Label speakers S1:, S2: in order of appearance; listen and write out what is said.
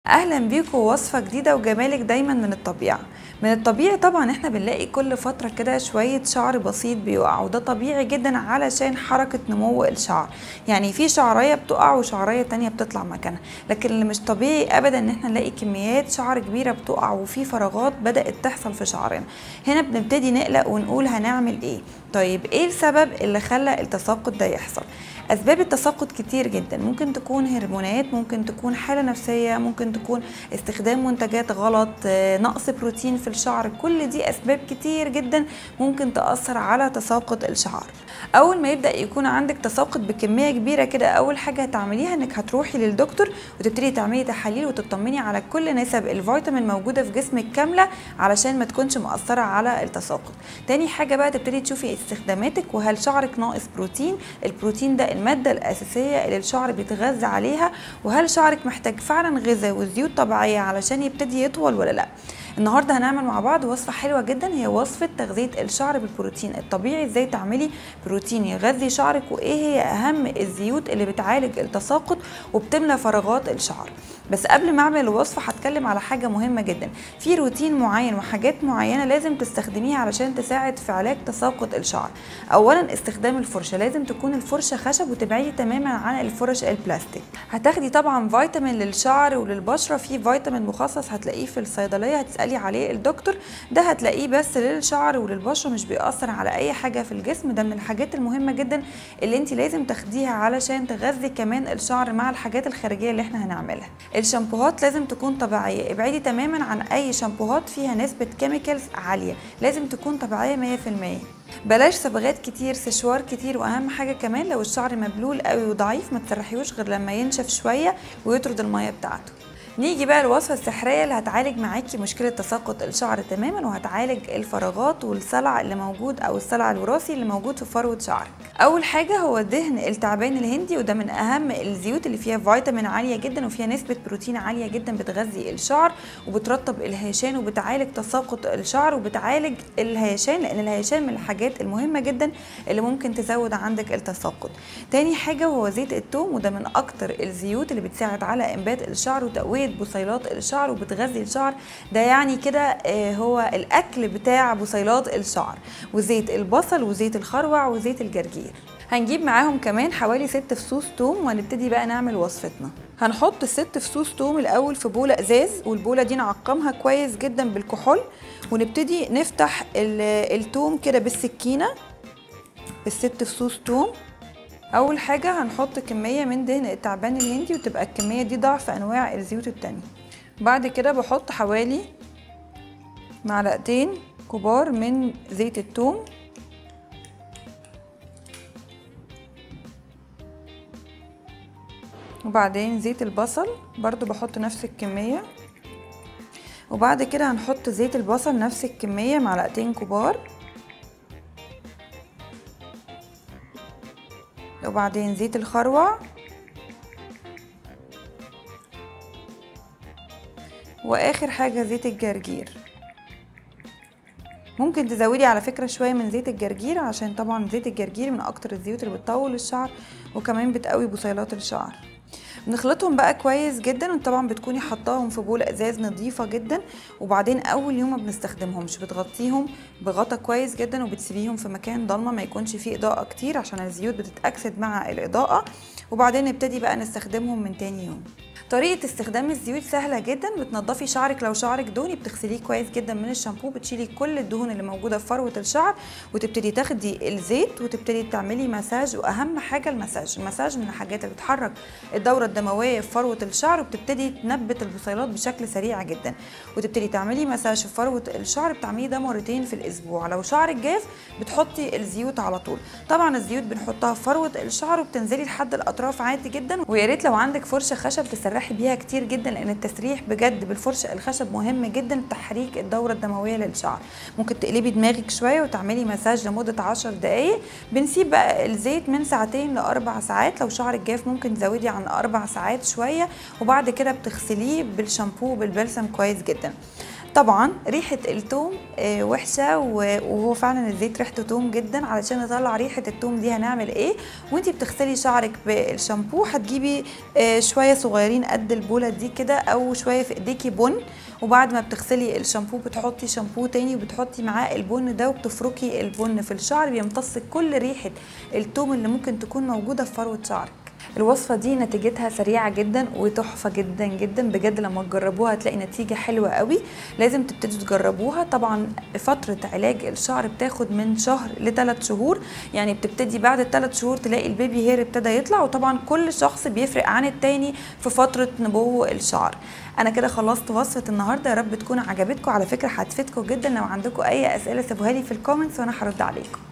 S1: اهلا بيكم وصفه جديده وجمالك دايما من الطبيعه من الطبيعي طبعا احنا بنلاقي كل فتره كده شويه شعر بسيط بيقع وده طبيعي جدا علشان حركه نمو الشعر يعني في شعريه بتقع وشعريه تانية بتطلع مكانها لكن اللي مش طبيعي ابدا ان احنا نلاقي كميات شعر كبيره بتقع وفي فراغات بدات تحصل في شعرنا هنا بنبتدي نقلق ونقول هنعمل ايه طيب ايه السبب اللي خلى التساقط ده يحصل اسباب التساقط كتير جدا ممكن تكون هرمونات ممكن تكون حاله نفسيه ممكن تكون استخدام منتجات غلط آه، نقص بروتين في الشعر كل دي اسباب كتير جدا ممكن تاثر على تساقط الشعر اول ما يبدا يكون عندك تساقط بكميه كبيره كده اول حاجه هتعمليها انك هتروحي للدكتور وتبتدي تعملي تحاليل وتطمني على كل نسب الفيتامين موجوده في جسمك كامله علشان ما تكونش مأثره على التساقط تاني حاجه بقى تبتدي تشوفي استخداماتك وهل شعرك ناقص بروتين البروتين ده الماده الاساسيه اللي الشعر بيتغذى عليها وهل شعرك محتاج فعلا غذاء وزيوت طبيعيه علشان يبتدي يطول ولا لا النهارده هنعمل مع بعض وصفه حلوه جدا هي وصفه تغذيه الشعر بالبروتين الطبيعي ازاي تعملي بروتين يغذي شعرك وايه هي اهم الزيوت اللي بتعالج التساقط وبتملى فراغات الشعر بس قبل ما اعمل الوصفه هتكلم على حاجه مهمه جدا في روتين معين وحاجات معينه لازم تستخدميها علشان تساعد في علاج تساقط الشعر اولا استخدام الفرشه لازم تكون الفرشه خشب وتبعدي تماما عن الفرش البلاستيك هتاخدي طبعا فيتامين للشعر وللبشره في فيتامين مخصص هتلاقيه في الصيدليه هتسالي عليه الدكتور ده هتلاقيه بس للشعر وللبشره مش بيأثر على اي حاجه في الجسم ده من الحاجات المهمه جدا اللي انت لازم تاخديها علشان تغذي كمان الشعر مع الحاجات الخارجيه اللي احنا هنعملها الشامبوهات لازم تكون طبيعيه ابعدي تماما عن اي شامبوهات فيها نسبه كيميكالز عاليه لازم تكون طبيعيه 100% بلاش صبغات كتير سشوار كتير واهم حاجه كمان لو الشعر مبلول قوي وضعيف ما تسرحيهوش غير لما ينشف شويه ويطرد الميه بتاعته نيجي بقى الوصفة السحرية اللي هتعالج معاكي مشكلة تساقط الشعر تماما وهتعالج الفراغات والصلع اللي موجود او الصلع الوراثي اللي موجود في فروة شعرك اول حاجة هو دهن التعبان الهندي وده من اهم الزيوت اللي فيها فيتامين عالية جدا وفيها نسبة بروتين عالية جدا بتغذي الشعر وبترطب الهيشان وبتعالج تساقط الشعر وبتعالج الهيشان لان الهيشان من الحاجات المهمة جدا اللي ممكن تزود عندك التساقط تاني حاجة هو زيت الثوم وده من اكتر الزيوت اللي بتساعد على انبات الشعر وتقوية بصيلات الشعر وبتغذي الشعر ده يعني كده آه، هو الاكل بتاع بصيلات الشعر وزيت البصل وزيت الخروع وزيت الجرجير هنجيب معاهم كمان حوالي ست فصوص توم وهنبتدي بقى نعمل وصفتنا هنحط الست فصوص توم الاول في بوله ازاز والبوله دي نعقمها كويس جدا بالكحول ونبتدي نفتح ال- التوم كده بالسكينه الست فصوص توم اول حاجه هنحط كميه من دهن التعبان الهندي وتبقى الكميه دي ضعف انواع الزيوت التانية بعد كده بحط حوالي معلقتين كبار من زيت الثوم وبعدين زيت البصل برضو بحط نفس الكمية وبعد كده هنحط زيت البصل نفس الكمية معلقتين كبار وبعدين زيت الخروع واخر حاجة زيت الجرجير ممكن تزودي على فكرة شوية من زيت الجرجير عشان طبعا زيت الجرجير من اكتر الزيوت اللي بتطول الشعر وكمان بتقوي بصيلات الشعر بنخلطهم بقى كويس جدا وطبعا بتكوني حطاهم في بول ازاز نظيفه جدا وبعدين اول يوم ما بنستخدمهمش بتغطيهم بغطا كويس جدا وبتسيبيهم في مكان ضلمه ما يكونش فيه اضاءه كتير عشان الزيوت بتتاكسد مع الاضاءه وبعدين نبتدي بقى نستخدمهم من تاني يوم طريقة استخدام الزيوت سهلة جدا بتنضفي شعرك لو شعرك دهني بتغسليه كويس جدا من الشامبو بتشيلي كل الدهون اللي موجودة في فروة الشعر وتبتدي تاخدي الزيت وتبتدي تعملي مساج واهم حاجة المساج المساج من الحاجات اللي بتحرك الدورة الدموية في فروة الشعر وبتبتدي تنبت البصيلات بشكل سريع جدا وتبتدي تعملي مساج في فروة الشعر بتعملي ده مرتين في الاسبوع لو شعرك جاف بتحطي الزيوت على طول طبعا الزيوت بنحطها في فروة الشعر وبتنزلي لحد الاطراف عادي جدا ويا ريت لو عندك فرشة خشب تسرحي بيها كتير جدا لان التسريح بجد بالفرشة الخشب مهم جدا لتحريك الدورة الدموية للشعر ممكن تقلبي دماغك شوية وتعملي مساج لمدة 10 دقايق بنسيب بقى الزيت من ساعتين لاربع ساعات لو شعرك جاف ممكن تزودي عن اربع ساعات شوية وبعد كده بتغسليه بالشامبو بالبلسم كويس جدا طبعا ريحة التوم آه، وحشة و- وهو فعلا الزيت ريحته توم جدا علشان نطلع ريحة التوم دي هنعمل ايه وانتي بتغسلي شعرك بالشامبو هتجيبي آه، شوية صغيرين قد البولة دي كده او شوية في ايديكي بن وبعد ما بتغسلي الشامبو بتحطي شامبو تاني وبتحطي معاه البن ده وبتفركي البن في الشعر بيمتص كل ريحة التوم اللي ممكن تكون موجودة في فروة شعرك الوصفة دي نتيجتها سريعة جدا وتحفة جدا جدا بجد لما تجربوها هتلاقي نتيجة حلوة قوي لازم تبتدوا تجربوها طبعا فترة علاج الشعر بتاخد من شهر لثلاث شهور يعني بتبتدي بعد الثلاث شهور تلاقي البيبي هير ابتدى يطلع وطبعا كل شخص بيفرق عن التاني في فترة نمو الشعر انا كده خلصت وصفة النهاردة يا رب تكون عجبتكم على فكرة هتفيدكم جدا لو عندكم اي اسئلة سيبوها لي في الكومنتس وانا هرد عليكم